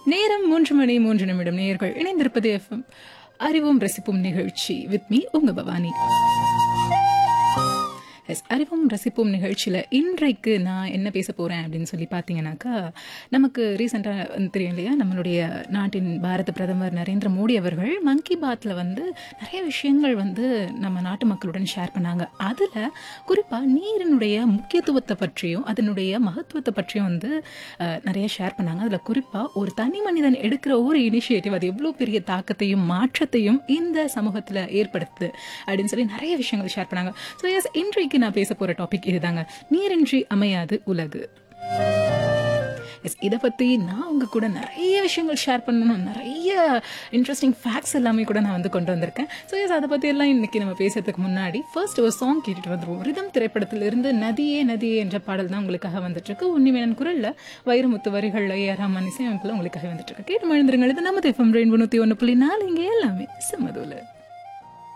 நேரம் மூன்று மணி மூன்று நிமிடம் நேயர்கள் இணைந்திருப்பது எஃப்எம் அறிவோம் ரசிப்போம் நிகழ்ச்சி வித் மீ உங்க பவானி எஸ் அறிவோம் ரசிப்போம் நிகழ்ச்சியில் இன்றைக்கு நான் என்ன பேச போகிறேன் அப்படின்னு சொல்லி பார்த்தீங்கன்னாக்கா நமக்கு ரீசெண்டாக தெரியும் இல்லையா நம்மளுடைய நாட்டின் பாரத பிரதமர் நரேந்திர மோடி அவர்கள் மன் கி பாத்தில் வந்து நிறைய விஷயங்கள் வந்து நம்ம நாட்டு மக்களுடன் ஷேர் பண்ணாங்க அதில் குறிப்பாக நீரினுடைய முக்கியத்துவத்தை பற்றியும் அதனுடைய மகத்துவத்தை பற்றியும் வந்து அஹ், நிறைய ஷேர் பண்ணாங்க அதில் குறிப்பாக ஒரு தனி மனிதன் எடுக்கிற ஒரு இனிஷியேட்டிவ் அது எவ்வளோ பெரிய தாக்கத்தையும் மாற்றத்தையும் இந்த சமூகத்தில் ஏற்படுத்துது அப்படின்னு சொல்லி நிறைய விஷயங்கள் ஷேர் பண்ணாங்க ஸோ எஸ் இன்றைக்கு நான் பேச போகிற டாபிக் இதுதாங்க நீரின்றி அமையாது உலகு எஸ் இதை பற்றி நான் உங்க கூட நிறைய விஷயங்கள் ஷேர் பண்ணணும் நிறைய இன்ட்ரெஸ்டிங் ஃபேக்ட்ஸ் எல்லாமே கூட நான் வந்து கொண்டு வந்திருக்கேன் ஸோ எஸ் அதை பற்றி எல்லாம் இன்னைக்கு நம்ம பேசுறதுக்கு முன்னாடி ஃபர்ஸ்ட் ஒரு சாங் கேட்டுட்டு வந்துருவோம் ரிதம் திரைப்படத்திலிருந்து நதியே நதியே என்ற பாடல் தான் உங்களுக்காக வந்துட்டு இருக்கு உன்னிமேனன் குரல்ல வைரமுத்து வரிகளில் ஏ ரஹ்மான் இசையமைப்பில் உங்களுக்காக வந்துட்டு இருக்கு கேட்டு மழுந்துருங்கள் இது நம்ம எஃப்எம் ரெயின்போ நூற்றி ஒன்று புள்ளி நாலு இங்கே எல்லாமே செம்மதூல